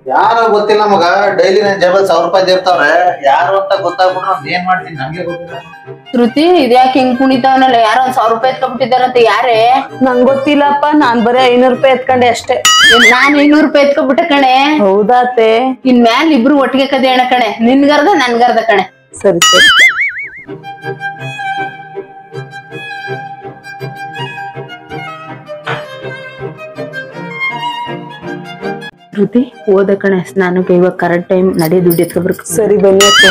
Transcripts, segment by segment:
ಯಾರೋ ಗೊತ್ತಿಲ್ಲ ಮಗ ಡೈಲಿ ನನ್ ಜೇಬಲ್ ಸಾವಿರ ರೂಪಾಯಿ ದೇವ್ತಾವ್ರೆ ಯಾರು ಅಂತ ಗೊತ್ತಾಗ್ಬಿಟ್ರೆ ನಾನ್ ಏನ್ ಮಾಡ್ತೀನಿ ನಮ್ಗೆ ಗೊತ್ತಿಲ್ಲ ಶ್ರುತಿ ಇದ್ಯಾಕೆ ಹಿಂಗ್ ಕುಣಿತಾವನಲ್ಲ ಯಾರೋ ಒಂದ್ ಸಾವಿರ ರೂಪಾಯಿ ಎತ್ಕೊಂಡ್ಬಿಟ್ಟಿದಾರಂತ ಯಾರೇ ನಂಗ್ ಗೊತ್ತಿಲ್ಲಪ್ಪ ನಾನ್ ಬರೀ ಐನೂರು ರೂಪಾಯಿ ಎತ್ಕೊಂಡೆ ಅಷ್ಟೇ ನಾನ್ ಐನೂರು ರೂಪಾಯಿ ಎತ್ಕೊಂಡ್ಬಿಟ್ಟೆ ಕಣೆ ಹೌದಾತೆ ಇನ್ ಮ್ಯಾಲ್ ಇಬ್ರು ಒಟ್ಟಿಗೆ ಕದೆ ಅಣ್ಣ ಕಣೆ ನಿನ್ಗರ್ದ ನನ್ಗರ್ದ ಕಣೆ ಸರಿ ಸರಿ ಶ್ರುತಿ ಓದ ಕಣೆ ಸ್ನಾನಕ್ಕೆ ಇವಾಗ ಕರೆಕ್ಟ್ ಟೈಮ್ ನಡಿ ದುಡ್ಡು ಎತ್ಕೊಬರ್ಬೇಕು ಸರಿ ಬನ್ನಿ ಅತ್ತೆ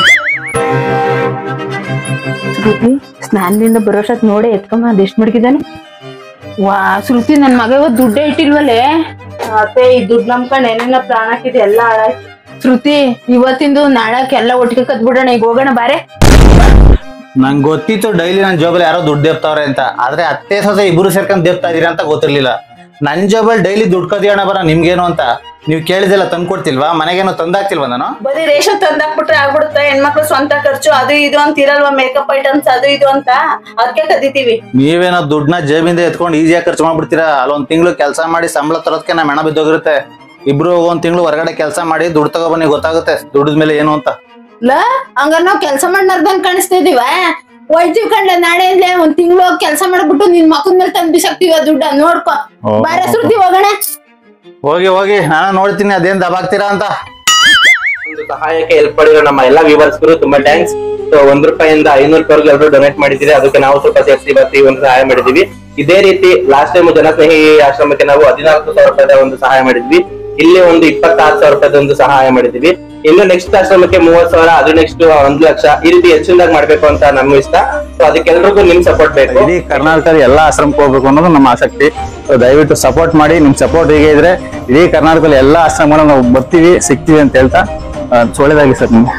ಶ್ರುತಿ ಸ್ನಾನದಿಂದ ಬರೋಷತ್ ನೋಡಿ ಎತ್ಕೊಂಬ ಅದೆಷ್ಟ್ ಮಡಗಿದಾನೆ ವಾ ಶ್ರುತಿ ನನ್ ಮಗ ಇವತ್ ದುಡ್ಡೇ ಇಟ್ಟಿಲ್ವಲ್ಲೇ ಅತ್ತೆ ಈ ದುಡ್ಡು ನಂಬ್ಕೊಂಡ್ ಏನೇನ ಪ್ರಾಣಕ್ಕಿದೆ ಎಲ್ಲ ಹಾಳಾಯ್ತು ಶ್ರುತಿ ಇವತ್ತಿಂದು ನಾಳಕ್ಕೆ ಎಲ್ಲ ಒಟ್ಟಿಗೆ ಕತ್ಬಿಡೋಣ ಈಗ ಹೋಗೋಣ ಬಾರೆ ನಂಗೆ ಗೊತ್ತಿತ್ತು ಡೈಲಿ ನನ್ನ ಜೋಬಲ್ ಯಾರೋ ದುಡ್ಡು ದೇವ್ತಾವ್ರೆ ಅಂತ ಆದ್ರೆ ಅತ್ತೆ ಸೊಸೆ ಇಬ್ರು ಸೇರ್ಕೊಂಡ್ ದೇವ್ತಾ ಇದೀರ ಅಂತ ಗೊತ್ತಿರ್ಲಿಲ್ಲ ನನ್ ಜೋಬಲ್ ಡೈಲಿ ದುಡ್ಡು ಕದಿಯೋಣ ಬರ ನಿಮ್ಗೇನು ಅಂತ ನೀವು ಕೇಳಿದೆಲ್ಲ ತಂದು ಕೊಡ್ತಿಲ್ವಾ ಮನೆಗೇನೋ ತಂದಾಕ್ತಿಲ್ವಾ ನಾನು ಬರೀ ರೇಷನ್ ತಂದಾಕ್ಬಿಟ್ರೆ ಆಗ್ಬಿಡುತ್ತೆ ಹೆಣ್ಮಕ್ಳು ಸ್ವಂತ ಖರ್ಚು ಅದು ಇದು ಅಂತ ಇರಲ್ವಾ ಮೇಕಪ್ ಐಟಮ್ಸ್ ಅದು ಇದು ಅಂತ ಅದಕ್ಕೆ ಕದಿತೀವಿ ನೀವೇನೋ ದುಡ್ಡನ್ನ ಜೇಬಿಂದ ಎತ್ಕೊಂಡು ಈಸಿಯಾಗಿ ಖರ್ಚು ಮಾಡ್ಬಿಡ್ತೀರಾ ಅಲ್ಲೊಂದ್ ತಿಂಗಳು ಕೆಲಸ ಮಾಡಿ ಸಂಬಳ ತರೋದಕ್ಕೆ ನಮ್ಮ ಹೆಣ ಬಿದ್ದೋಗಿರುತ್ತೆ ಇಬ್ರು ಒಂದ್ ತಿಂಗಳು ಹೊರಗಡೆ ಕೆಲಸ ಮಾಡಿ ದುಡ್ಡು ತಗೊಬನ್ನಿ ಗೊತ್ತಾಗುತ್ತೆ ದುಡ್ಡದ ಮೇಲೆ ಏನು ಅಂತ ಲ ಹಂಗಾರ ನಾವ್ ಕೆಲ್ಸ ಮಾಡ್ನಾರ್ದಂಗ್ ಕಾಣಿಸ್ತಾ ಇದೀವ ಹೋಯ್ತಿವ್ ಕಂಡ ನಾಳೆಯಿಂದಲೇ ಒಂದ್ ತಿಂಗಳು ಕೆಲಸ ಮಾಡ್ಬಿಟ್ಟು ನಿನ್ ಮಕ್ಕದ ಮೇಲೆ ತಂದ್ ಬಿಸಾಕ್ತಿವ ದುಡ್ಡ ನೋಡ್ಕೊ ಬಾರ ಶ್ರುತಿ ಹೋಗೋಣ ಹೋಗಿ ಹೋಗಿ ನಾನು ನೋಡ್ತೀನಿ ಅದೇನ್ ದಬಾಗ್ತೀರಾ ಅಂತ ಒಂದು ಸಹಾಯಕ್ಕೆ ಹೆಲ್ಪ್ ಮಾಡಿರೋ ನಮ್ಮ ಎಲ್ಲಾ ವ್ಯೂವರ್ಸ್ಗಳು ತುಂಬಾ ಥ್ಯಾಂಕ್ಸ್ ಸೊ ಒಂದ್ ರೂಪಾಯಿಂದ ಐನೂರು ರೂಪಾಯಿ ಎಲ್ಲರೂ ಡೊನೇಟ್ ಮಾಡಿದ್ದೀರಿ ಅದಕ್ಕೆ ನಾವು ಸ್ವಲ್ಪ ಸೇರಿಸಿ ಬರ್ತಿ ಒಂದು ಸಹಾಯ ಮಾಡಿದ್ವಿ ಇದೇ ರೀತಿ ಲಾಸ್ಟ್ ಟೈಮ್ ಜನಸ್ನೇಹಿ ಆಶ್ರಮಕ್ಕೆ ನಾವು ಹದಿನಾಲ್ಕು ಸಾವಿರ ರೂಪಾಯಿದ ಒಂದು ಸಹಾಯ ಮಾಡಿದ್ವಿ ಇಲ್ಲಿ ಒಂದು ಇಪ್ಪತ್ತಾರು ಸಾವಿರ ರೂಪಾಯಿದ ಒಂದು ಸಹಾಯ ಮಾಡಿದ್ವಿ ಇನ್ನು ನೆಕ್ಸ್ಟ್ ಆಶ್ರಮಕ್ಕೆ ಮೂವತ್ ಸಾವಿರ ಅದು ನೆಕ್ಸ್ಟ್ ಒಂದ್ ಲಕ್ಷ ಈ ರೀತಿ ಹೆಚ್ಚಿನದಾಗಿ ಮಾಡ್ಬೇಕು ಅಂತ ನಮ್ಗೂ ಇಷ್ಟ ಸೊ ಅದಕ್ಕೆಲ್ರಿಗೂ ನಿಮ್ ಸಪೋರ್ಟ್ ಬೇಕು ಇಡೀ ಕರ್ನಾಟಕದ ಎಲ್ಲ ಆಶ್ರಮಕ್ಕೆ ಹೋಗ್ಬೇಕು ಅನ್ನೋದು ನಮ್ಮ ಆಸಕ್ತಿ So ದಯವಿಟ್ಟು ಸಪೋರ್ಟ್ ಮಾಡಿ ನಿಮ್ ಸಪೋರ್ಟ್ ಹೀಗೆ ಇದ್ರೆ ಇಡೀ ಕರ್ನಾಟಕದಲ್ಲಿ ಎಲ್ಲ ಆಶ್ರಮಗಳು ನಾವು ಬರ್ತೀವಿ ಸಿಗ್ತೀವಿ ಅಂತ ಹೇಳ್ತಾ ಆ, ಒಳ್ಳೇದಾಗ್ಲಿ ಸರ್ ನಿಮ್ಗೆ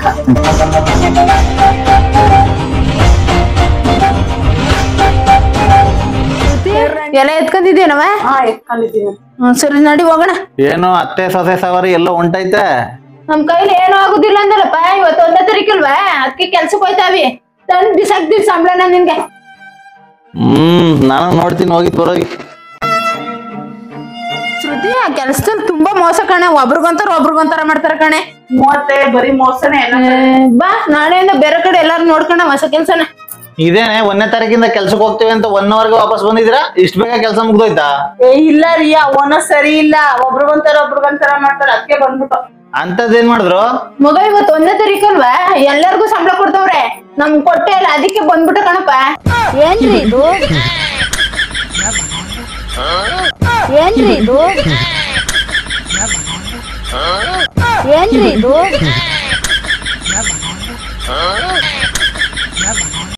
ಎಲ್ಲ ಎತ್ಕೊಂಡಿದ್ದೀನವ ಹಾ ಎತ್ಕೊಂಡಿದ್ದೀನಿ ಹ್ಮ್, ಸರಿ ನಡಿ ಹೋಗೋಣ ಏನು ಅತ್ತೆ ಸೊಸೆ ಸವಾರಿ ಎಲ್ಲ ಹೊಂಟೈತೆ ನಮ್ ಕೈಲಿ ಏನೂ ಆಗುದಿಲ್ಲ ಅಂದಲ್ಲಪ್ಪ ಇವತ್ತು ಒಂದೇ ತಾರೀಕಲ್ವಾ ಅದಕ್ಕೆ ಕೆಲ್ಸಕ್ಕೆ ಹೋಯ್ತಾವಿ ತಂದ್ ಬಿಸಾಕ್ತಿವಿ ಸಂಬಳನ ನಿನ್ಗೆ ಹ್ಮ್ ನಾನು ನೋಡ್ತೀನಿ ಹೋಗಿ ಬರೋಗಿ ಶ್ರುತಿ ಆ ಕೆಲ್ಸದಲ್ಲಿ ತುಂಬಾ ಮೋಸ ಕಣೆ ಒಬ್ರಿಗೊಂತಾರ ಒಬ್ರಿಗೊಂತಾರ ಮಾಡ್ತಾರ ಕಣೆ ಮೂವತ್ತೆ ಬರೀ ಮೋಸನೇ ಎಲ್ಲ ಏ, ಬಾ ನಾಳೆಯಿಂದ ಬೇರೆ ಕಡೆ ಎಲ್ಲಾರು ನೋಡ್ಕೊಂಡ ಹೊಸ ಕೆಲ್ಸನ ಇದೇನೆ ಒಂದನೇ ತಾರೀಕಿಂದ ಕೆಲ್ಸಕ್ಕೆ ಹೋಗ್ತೀವಿ ಅಂತ ಒನ್ ಅವರ್ಗೆ ವಾಪಸ್ ಬಂದಿದ್ದೀರಾ ಇಷ್ಟು ಬೇಗ ಕೆಲಸ ಮುಗ್ದೋಯ್ತಾ ಏ ಇಲ್ಲ ರೀ ಅವನ ಸರಿ ಇಲ್ಲ ಒಬ್ರಿಗೊಂತಾರ ಒಬ್ರಿಗೊಂತಾರ ಮಾಡ್ತಾರ ಅದಕ್ಕೆ ಬಂದ್ಬಿಟ್ಟು ಅಂತದೇನ್ ಮಾಡಿದ್ರು ಮಗ ಇವತ್ತು ಒಂದೇ ತಾರೀಕಲ್ವಾ ಎಲ್ಲರಿಗೂ ಸಂಬಳ ಕೊಡ್ತವ್ರೆ ನಮ್ ಕೊಟ್ಟೆ ಇಲ್ಲ ಅದಕ್ಕೆ ಬಂದ್ಬಿಟ್ಟ ಕಣಪ್ಪ ಏನ್ರಿ ಇದು ಏನ್ರಿ ಇದು ಏನ್ರಿ ಇದು